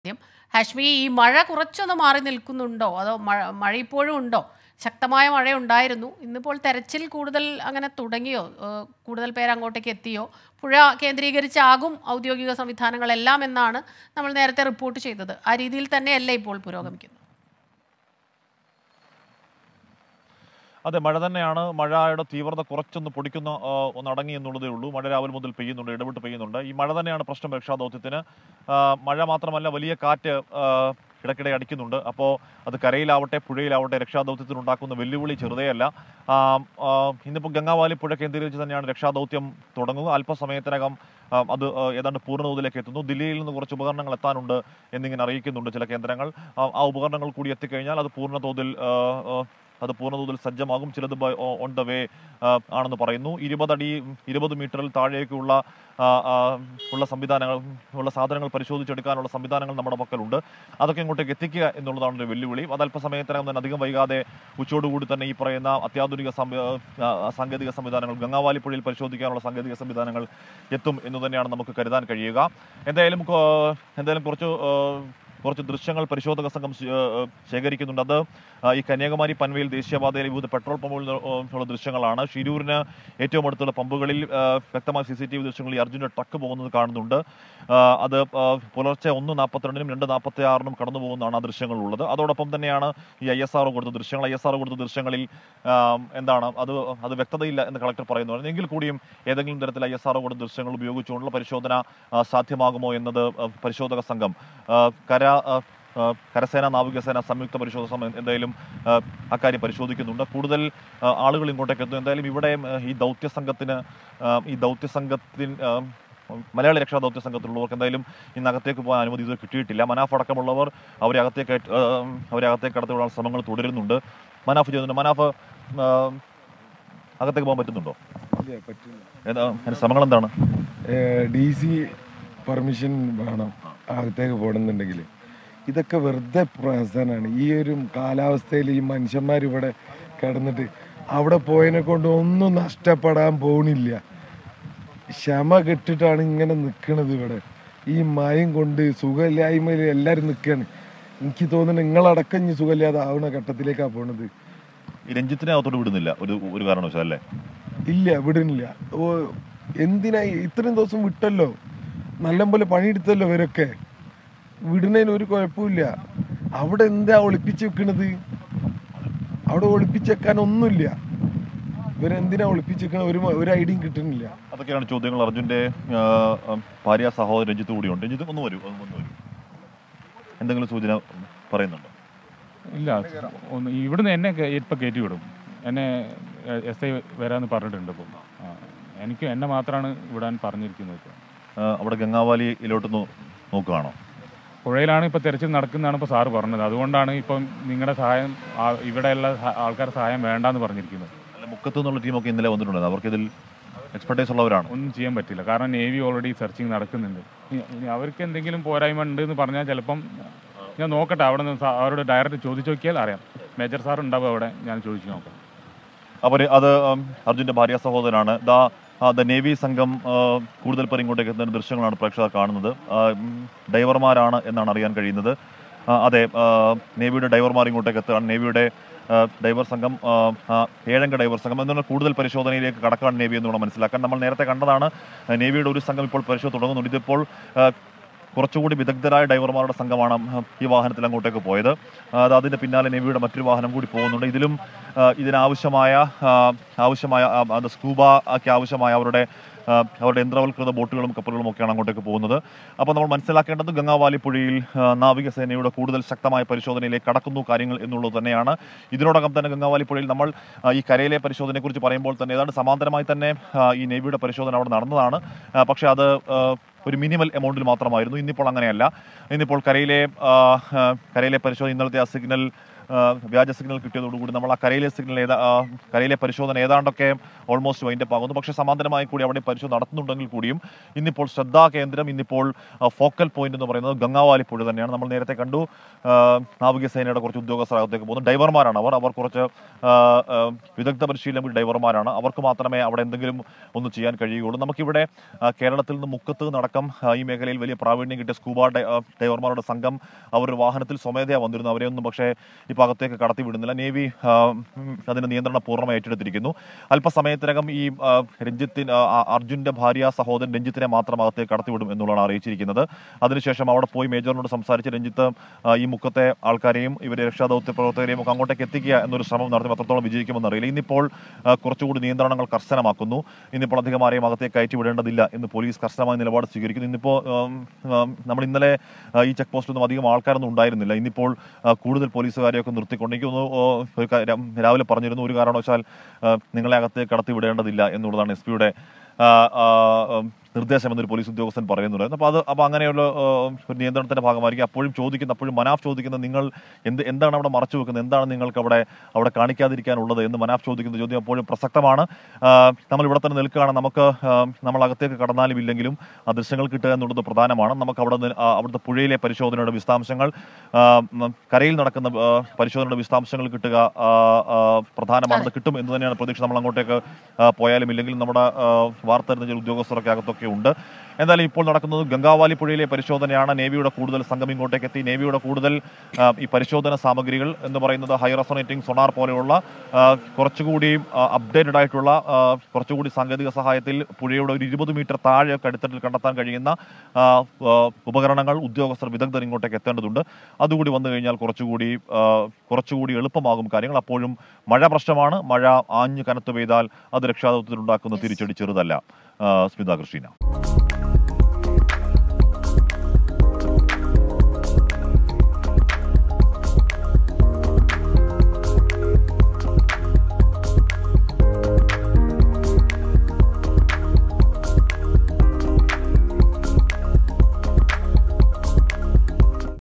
ആദ്യം ഹാഷ്മി ഈ മഴ കുറച്ചൊന്ന് മാറി നിൽക്കുന്നുണ്ടോ അതോ മഴ മഴ ഇപ്പോഴും ഉണ്ടോ ശക്തമായ മഴ ഉണ്ടായിരുന്നു ഇന്നിപ്പോൾ തെരച്ചിൽ കൂടുതൽ അങ്ങനെ തുടങ്ങിയോ ഏഹ് കൂടുതൽ പേര് അങ്ങോട്ടേക്ക് എത്തിയോ പുഴ കേന്ദ്രീകരിച്ചാകും ഔദ്യോഗിക സംവിധാനങ്ങളെല്ലാം എന്നാണ് നമ്മൾ നേരത്തെ റിപ്പോർട്ട് ചെയ്തത് ആ രീതിയിൽ തന്നെയല്ലേ ഇപ്പോൾ പുരോഗമിക്കുന്നത് അതെ മഴ തന്നെയാണ് മഴയുടെ തീവ്രത കുറച്ചൊന്ന് പൊടിക്കുന്ന ആ, ഒന്ന് അടങ്ങി എന്നുള്ളതേ ഉള്ളൂ മഴ രാവിലെ മുതൽ പെയ്യുന്നുണ്ട് ഇടവിട്ട് പെയ്യുന്നുണ്ട് ഈ മഴ തന്നെയാണ് പ്രശ്നം രക്ഷാദൗത്യത്തിന് ആ, മഴ മാത്രമല്ല വലിയ കാറ്റ് ആ, ഇടയ്ക്കിടെ അടിക്കുന്നുണ്ട് അപ്പോൾ അത് കരയിലാവട്ടെ പുഴയിലാവട്ടെ രക്ഷാദൗത്യത്തിന് ഉണ്ടാക്കുന്ന വെല്ലുവിളി ചെറുതേയല്ല ആ, ആ, ഇന്നിപ്പോൾ ഗംഗാവാലി പുഴ കേന്ദ്രീകരിച്ച് തന്നെയാണ് രക്ഷാദൗത്യം തുടങ്ങുക അല്പസമയത്തിനകം ആ, അത് ആ, ഏതാണ്ട് പൂർണ്ണതോതിലേക്ക് എത്തുന്നു ദില്ലിയിൽ നിന്ന് കുറച്ച് ഉപകരണങ്ങൾ എത്താനുണ്ട് എന്നിങ്ങനെ അറിയിക്കുന്നുണ്ട് ചില കേന്ദ്രങ്ങൾ ആ, ആ ഉപകരണങ്ങൾ കൂടി എത്തിക്കഴിഞ്ഞാൽ അത് പൂർണ്ണതോതിൽ ആ, ആ, അത് പൂർണ്ണതോതിൽ സജ്ജമാകും ചിലത് ഓൺ ദ വേ ആണെന്ന് പറയുന്നു ഇരുപതടി ഇരുപത് മീറ്ററിൽ താഴേക്കുള്ള ആ, ആ, ഉള്ള സംവിധാനങ്ങൾ ഉള്ള സാധനങ്ങൾ പരിശോധിച്ചെടുക്കാനുള്ള സംവിധാനങ്ങൾ നമ്മുടെ പക്കലുണ്ട് അതൊക്കെ ഇങ്ങോട്ടേക്ക് എത്തിക്കുക എന്നുള്ളതാണ് ഒരു വെല്ലുവിളി അത് അല്പസമയത്തിനകം തന്നെ അധികം വൈകാതെ ഉച്ചയോടുകൂടി തന്നെ ഈ പറയുന്ന അത്യാധുനിക സംവി- ആ, സാങ്കേതിക സംവിധാനങ്ങൾ ഗംഗാവാലി പുഴയിൽ പരിശോധിക്കാനുള്ള സാങ്കേതിക സംവിധാനങ്ങൾ എത്തും എന്ന് തന്നെയാണ് നമുക്ക് കരുതാൻ കഴിയുക എന്തായാലും കൊ- എന്തായാലും കുറച്ച് ആ, കുറച്ച് ദൃശ്യങ്ങൾ പരിശോധക സംഘം ശേ- ഏഹ് ശേഖരിക്കുന്നുണ്ട് അത് ആ, ഈ കന്യാകുമാരി പൻവയിൽ ദേശീയപാതയിലെ വിവിധ പെട്രോൾ പമ്പുകളിൽ നിന്ന്, ഏഹ് ഉള്ള ദൃശ്യങ്ങളാണ് ഷിരൂരിന് ഏറ്റവും അടുത്തുള്ള പമ്പുകളിൽ ഏഹ് വ്യക്തമായ സി സി ടി വി ദൃശ്യങ്ങളിൽ ഈ അർജുൻ്റെ ട്രക്ക് പോകുന്നത് കാണുന്നുണ്ട് ആ, അത് ആ, പുലർച്ചെ ഒന്ന് നാൽപ്പത്തിരണ്ടിനും രണ്ട് നാൽപ്പത്തി ആറിനും കടന്നു പോകുന്നതാണ് ആ ദൃശ്യങ്ങളുള്ളത് അതോടൊപ്പം തന്നെയാണ് ഈ ഐ എസ് ആർ കൊടുത്ത ദൃശ്യങ്ങൾ ഐ എസ് ആർ കൊടുത്ത ദൃശ്യങ്ങളിൽ ആ, എന്താണ് അത് അത് വ്യക്തതയില്ല എന്ന് കളക്ടർ പറയുന്നു എങ്കിൽ കൂടിയും ഏതെങ്കിലും തരത്തിൽ ഐ എസ് ആർ കൊടുത്ത ദൃശ്യങ്ങൾ ഉപയോഗിച്ചുകൊണ്ടുള്ള പരിശോധന ആ, സാധ്യമാകുമോ എന്നത് ആ, പരിശോധക സംഘം ആ, കര ആ, ആ, കരസേന നാവികസേന സംയുക്ത പരിശോധന സംഘം എന്തായാലും ആ, അക്കാര്യം പരിശോധിക്കുന്നുണ്ട് കൂടുതൽ ആ, ആളുകൾ ഇങ്ങോട്ടേക്ക് എത്തുന്നു എന്തായാലും ഇവിടെ ആ, ഈ ദൗത്യ സംഘത്തിന് ആ, ഈ ദൗത്യ സംഘത്തിന് ആ, മലയാളി രക്ഷാ ദൗത്യ സംഘത്തിലുള്ളവർക്ക് എന്തായാലും ഇന്ന് അകത്തേക്ക് പോകാൻ അനുമതി ഇതുവരെ കിട്ടിയിട്ടില്ല മനാഫ് അടക്കമുള്ളവർ അവരെ അകത്തേക്ക് അയറ്റ്- ആ, അവരെ അകത്തേക്ക് കടത്തിവിടാൻ ശ്രമങ്ങൾ തുടരുന്നുണ്ട് മനാഫ് ചെയ്യുന്നുണ്ട് മനാഫ് ആ, അകത്തേക്ക് പോകാൻ പറ്റുന്നുണ്ടോ ഇല്ല പറ്റില്ല ഏതാ അതിന്റെ ശ്രമങ്ങൾ എന്താണ് ഡി സി പെർമിഷൻ വേണം അകത്തേക്ക് പോകണമെന്നുണ്ടെങ്കിൽ ഇതൊക്കെ വെറുതെ പ്രഹസനാണ് ഈ ഒരു കാലാവസ്ഥയിൽ ഈ മനുഷ്യന്മാർ ഇവിടെ കിടന്നിട്ട് അവിടെ പോയതിനെ കൊണ്ട് ഒന്നും നഷ്ടപ്പെടാൻ പോണില്ല ക്ഷമ കെട്ടിട്ടാണ് ഇങ്ങനെ നിൽക്കണത് ഇവിടെ ഈ മയം കൊണ്ട് സുഖമില്ലായ്മയിൽ എല്ലാവരും നിൽക്കുകയാണ് എനിക്ക് തോന്നുന്നു നിങ്ങളടക്കം ഇനി സുഖമില്ലാതെ ആവുന്ന ഘട്ടത്തിലേക്കാണ് പോണത് ഈ രഞ്ജിത്തിനെ അകത്തോട്ട് വിടുന്നില്ല ഒരു ഒരു കാരണവശാൽ അല്ലേ ഇല്ല വിടുന്നില്ല ഓ എന്തിനാ ഇത്രയും ദിവസം വിട്ടല്ലോ നല്ലപോലെ പണിയെടുത്തല്ലോ ഇവരൊക്കെ വിടുന്നതിന് ഒരു കുഴപ്പമില്ല അവിടെ എന്താ ഒളിപ്പിച്ച് വെക്കണത് അവിടെ ഒളിപ്പിച്ച് വെക്കാൻ ഒന്നുമില്ല ഇവരെന്തിനാ ഒളിപ്പിച്ച് വെക്കണ ഒരു മ- ഒരു ഐഡിയയും കിട്ടുന്നില്ല അതൊക്കെയാണ് ചോദ്യങ്ങൾ അർജുന്റെ ആ, ആ, ഭാര്യ സഹോദരൻ രഞ്ജിത്ത് കൂടിയുണ്ട് രഞ്ജിത്ത് ഒന്ന് വരൂ ഒന്ന് ഒന്ന് വരൂ എന്തെങ്കിലും സൂചന പറയുന്നുണ്ടോ ഇല്ല ഒന്ന് ഇവിടുന്ന് എന്നെ കേ- ഇപ്പൊ കയറ്റി വിടും എന്നെ എസ് ഐ വരാന്ന് പറഞ്ഞിട്ടുണ്ട് ഇപ്പം ആ, എനിക്ക് എന്നെ മാത്രമാണ് വിടാൻ പറഞ്ഞിരിക്കുന്നത് ഇപ്പം ആ, അവിടെ ഗംഗാവാലിയിലോട്ട് നോ- നോക്കുകയാണോ പുഴയിലാണ് ഇപ്പോൾ തെരച്ചിൽ നടക്കുന്നതാണ് ഇപ്പോൾ സാറ് പറഞ്ഞത് അതുകൊണ്ടാണ് ഇപ്പം നിങ്ങളുടെ സഹായം ആ- ഇവിടെയുള്ള സഹ- ആൾക്കാരുടെ സഹായം വേണ്ടാന്ന് പറഞ്ഞിരിക്കുന്നത് അല്ല മുക്കത്ത് നിന്നുള്ള ടീമൊക്കെ ഇന്നലെ വന്നിട്ടുണ്ട് അവർക്കിതിൽ എക്സ്പെർട്ടൈസ് ഉള്ളവരാണ് ഒന്നും ചെയ്യാൻ പറ്റില്ല കാരണം നേവി ഓൾറെഡി സെർച്ചിങ് നടക്കുന്നുണ്ട് ഇനി- ഇനി അവർക്ക് എന്തെങ്കിലും പോരായ്മ ഉണ്ട് എന്ന് പറഞ്ഞാൽ ചിലപ്പം ഞാൻ നോക്കട്ടെ അവിടെ നിന്ന് സാ- അവരോട് ഡയറക്റ്റ് ചോദിച്ചു നോക്കിയാൽ അറിയാം മേജർ സാർ ഉണ്ടാവും അവിടെ ഞാൻ ചോദിച്ചു നോക്കാം അവർ അത് ഉം, അർജുന്റെ ഭാര്യ സഹോദരനാണ് ദാ ആ, ദ നേവി സംഘം ആ, കൂടുതൽ പേർ ഇങ്ങോട്ടേക്ക് എത്തുന്ന ദൃശ്യങ്ങളാണ് പ്രേക്ഷകർ കാണുന്നത് ആ, ഉം, ഡൈവർമാരാണ് എന്നാണ് അറിയാൻ കഴിയുന്നത് ആ, അതെ ആ, നേവിയുടെ ഡൈവർമാർ ഇങ്ങോട്ടേക്ക് എത്തുകയാണ് നേവിയുടെ ആ, ഡൈവർ സംഘം ആ, ആ, ഏഴംഗ ഡൈവർ സംഘം എന്നുള്ള കൂടുതൽ പരിശോധനയിലേക്ക് കടക്കാൻ നേവി എന്ന് വേണം മനസ്സിലാക്കാൻ നമ്മൾ നേരത്തെ കണ്ടതാണ് ആ, നേവിയുടെ ഒരു സംഘം ഇപ്പോൾ പരിശോധന തുടങ്ങുന്നുണ്ട് ഇതിപ്പോൾ ആ, കുറച്ചുകൂടി വിദഗ്ധരായ ഡൈവർമാരുടെ സംഘമാണ് ഈ വാഹനത്തിൽ അങ്ങോട്ടേക്ക് പോയത് ആ, അത് അതിന്റെ പിന്നാലെ നേവിയുടെ മറ്റൊരു വാഹനം കൂടി പോകുന്നുണ്ട് ഇതിലും ആ, ഇതിനാവശ്യമായ ആ, ആവശ്യമായ ആ, അത് സ്കൂബ ഒക്കെ ആവശ്യമായ അവരുടെ ആ, അവരുടെ യന്ത്രവൽകൃത ബോട്ടുകളും കപ്പലുകളും ഒക്കെയാണ് അങ്ങോട്ടേക്ക് പോകുന്നത് അപ്പോൾ നമ്മൾ മനസ്സിലാക്കേണ്ടത് ഗംഗാവാലി പുഴയിൽ ആ, നാവികസേനയുടെ കൂടുതൽ ശക്തമായ പരിശോധനയിലേക്ക് കടക്കുന്നു കാര്യങ്ങൾ എന്നുള്ളത് തന്നെയാണ് ഇതിനോടകം തന്നെ ഗംഗാവാലി പുഴയിൽ നമ്മൾ ആ, ഈ കരയിലെ പരിശോധനയെക്കുറിച്ച് പറയുമ്പോൾ തന്നെ ഏതാണ്ട് സമാന്തരമായി തന്നെ ആ, ഈ നേവിയുടെ പരിശോധന അവിടെ നടന്നതാണ് ആ, പക്ഷേ അത് ആ, ഒരു മിനിമൽ എമൗണ്ടിൽ മാത്രമായിരുന്നു ഇന്നിപ്പോൾ അങ്ങനെയല്ല ഇന്നിപ്പോൾ കരയിലെ ആ, ആ, കരയിലെ പരിശോധന ഇന്നലത്തെ ആ സിഗ്നൽ ആ, വ്യാജ സിഗ്നൽ കിട്ടിയതോടുകൂടി നമ്മൾ ആ കരയിലെ സിഗ്നൽ ഏതാ ആ, കരയിലെ പരിശോധന ഏതാണ്ടൊക്കെ ഓൾമോസ്റ്റ് വൈൻഡപ്പ് ആകുന്നു പക്ഷേ സമാന്തരമായി കൂടി അവിടെ പരിശോധന നടത്തുന്നുണ്ടെങ്കിൽ കൂടിയും ഇന്നിപ്പോൾ ശ്രദ്ധാകേന്ദ്രം ഇന്നിപ്പോൾ ഫോക്കൽ പോയിന്റ് എന്ന് പറയുന്നത് ഗംഗാവാലി പുഴ തന്നെയാണ് നമ്മൾ നേരത്തെ കണ്ടു ആ, നാവികസേനയുടെ കുറച്ച് ഉദ്യോഗസ്ഥർ അകത്തേക്ക് പോകുന്നു ഡൈവർമാരാണ് അവർ അവർ കുറച്ച് ആ, ആ, വിദഗ്ധ പരിശീലനം ഡൈവർമാരാണ് അവർക്ക് മാത്രമേ അവിടെ എന്തെങ്കിലും ഒന്ന് ചെയ്യാൻ കഴിയുകയുള്ളൂ നമുക്കിവിടെ ആ, കേരളത്തിൽ നിന്ന് മുക്കത്ത് നടക്കം ആ, ഈ മേഖലയിൽ വലിയ പ്രാവീണ്യം കിട്ടിയ സ്കൂബ ഡൈ- ആ, ഡൈവർമാരുടെ സംഘം അവർ ഒരു വാഹനത്തിൽ സ്വമേധയാ വന്നിരുന്നു അവരെയൊന്നും പക്ഷേ ഈ ഭാഗത്തേക്ക് കടത്തി വിടുന്നില്ല നേവി ആ, ഉം, അതിന്റെ നിയന്ത്രണം പൂർണ്ണമായി ഏറ്റെടുത്തിരിക്കുന്നു അല്പസമയത്തിനകം ഈ ആ, രഞ്ജിത്തിന് ആ, ആ, അർജുന്റെ ഭാര്യ സഹോദരൻ രഞ്ജിത്തിനെ മാത്രം അകത്തേക്ക് കടത്തിവിടും എന്നുള്ളതാണ് അറിയിച്ചിരിക്കുന്നത് അതിനുശേഷം അവിടെ പോയി മേജറിനോട് സംസാരിച്ച് രഞ്ജിത്ത് ആ, ഈ മുക്കത്തെ ആൾക്കാരെയും ഇവരെ രക്ഷാദൗത്യ പ്രവർത്തകരെയും ഒക്കെ അങ്ങോട്ടേക്ക് എത്തിക്കുക എന്നൊരു ശ്രമം നടത്തി അത്രത്തോളം വിജയിക്കുമെന്ന് അറിയില്ല ഇന്നിപ്പോൾ ആ, കുറച്ചുകൂടി നിയന്ത്രണങ്ങൾ കർശനമാക്കുന്നു ഇന്നിപ്പോൾ അധികം ആരെയും അകത്തേക്ക് കയറ്റി വിടേണ്ടതില്ല എന്ന് പോലീസ് കർശനമായ നിലപാട് സ്വീകരിക്കുന്നു ഇന്നിപ്പോൾ ഉം, ഉം, നമ്മൾ ഇന്നലെ ആ, ഈ ചെക്ക് പോസ്റ്റിലൊന്നും അധികം ആൾക്കാരൊന്നും ഉണ്ടായിരുന്നില്ല ഇന്നിപ്പോൾ ആ, കൂടുതൽ പോലീസുകാരെയൊക്കെ നിർത്തിക്കൊണ്ട് എനിക്ക് തോന്നുന്നു ഓ, ഒരു കാ- ര- രാവിലെ പറഞ്ഞിരുന്നു ഒരു കാരണവശാൽ ആ, നിങ്ങളെ അകത്തേക്ക് കടത്തി വിടേണ്ടതില്ല എന്നുള്ളതാണ് എസ് പിയുടെ നിർദ്ദേശം എന്നൊരു പോലീസ് ഉദ്യോഗസ്ഥൻ പറയുന്നുണ്ടായിരുന്നു അപ്പോൾ അത് അപ്പോൾ അങ്ങനെയുള്ള ആ, ഒരു നിയന്ത്രണത്തിന്റെ ഭാഗമായിരിക്കും അപ്പോഴും ചോദിക്കുന്ന അപ്പോഴും മനാഫ് ചോദിക്കുന്ന നിങ്ങൾ എന്ത് എന്താണ് അവിടെ മറച്ചു വെക്കുന്നത് എന്താണ് നിങ്ങൾക്ക് അവിടെ അവിടെ കാണിക്കാതിരിക്കാനുള്ളത് എന്ന് മനാഫ് ചോദിക്കുന്ന ചോദ്യം അപ്പോഴും പ്രസക്തമാണ് ആ, നമ്മൾ ഇവിടെ തന്നെ നിൽക്കുകയാണ് നമുക്ക് ആ, നമ്മൾ അകത്തേക്ക് കടന്നാലും ഇല്ലെങ്കിലും ആ ദൃശ്യങ്ങൾ കിട്ടുക എന്നുള്ളത് പ്രധാനമാണ് നമുക്ക് അവിടെ നിന്ന് ആ, അവിടുത്തെ പുഴയിലെ പരിശോധനയുടെ വിശദാംശങ്ങൾ ആ, ഉം, കരയിൽ നടക്കുന്ന ആ, പരിശോധനയുടെ വിശദാംശങ്ങൾ കിട്ടുക ആ, ആ, പ്രധാനമാണ് അത് കിട്ടും എന്ന് തന്നെയാണ് പ്രതീക്ഷ നമ്മൾ അങ്ങോട്ടേക്ക് ആ, പോയാലും ഇല്ലെങ്കിലും നമ്മുടെ ആ, വാർത്ത തരുന്ന ചില ഉദ്യോഗസ്ഥരൊക്കെ അകത്തൊക്കെ ഉണ്ട് എന്തായാലും ഇപ്പോൾ നടക്കുന്നത് ഗംഗാവാലി പുഴയിലെ പരിശോധനയാണ് നേവിയുടെ കൂടുതൽ സംഘം ഇങ്ങോട്ടേക്ക് എത്തി നേവിയുടെ കൂടുതൽ ആ, ഈ പരിശോധന സാമഗ്രികൾ എന്ന് പറയുന്നത് ഹൈ റെസോണേറ്റിംഗ് സൊണാർ പോലെയുള്ള ആ, കുറച്ചുകൂടി അപ്ഡേറ്റഡ് ആയിട്ടുള്ള ആ, കുറച്ചുകൂടി സാങ്കേതിക സഹായത്തിൽ പുഴയുടെ ഒരു ഇരുപത് മീറ്റർ താഴെ ഒക്കെ അടിത്തട്ടിൽ കണ്ടെത്താൻ കഴിയുന്ന ആ, ആ, ഉപകരണങ്ങൾ ഉദ്യോഗസ്ഥർ വിദഗ്ധർ ഇങ്ങോട്ടേക്ക് എത്തേണ്ടതുണ്ട് അതുകൂടി വന്നു കഴിഞ്ഞാൽ കുറച്ചുകൂടി ആ, കുറച്ചുകൂടി എളുപ്പമാകും കാര്യങ്ങൾ അപ്പോഴും മഴ പ്രശ്നമാണ് മഴ ആഞ്ഞു കനത്തു പെയ്താൽ അത് രക്ഷാദൗത്യത്തിലുണ്ടാക്കുന്ന തിരിച്ചടി ചെറുതല്ല ആ, സ്മിത കൃഷ്ണ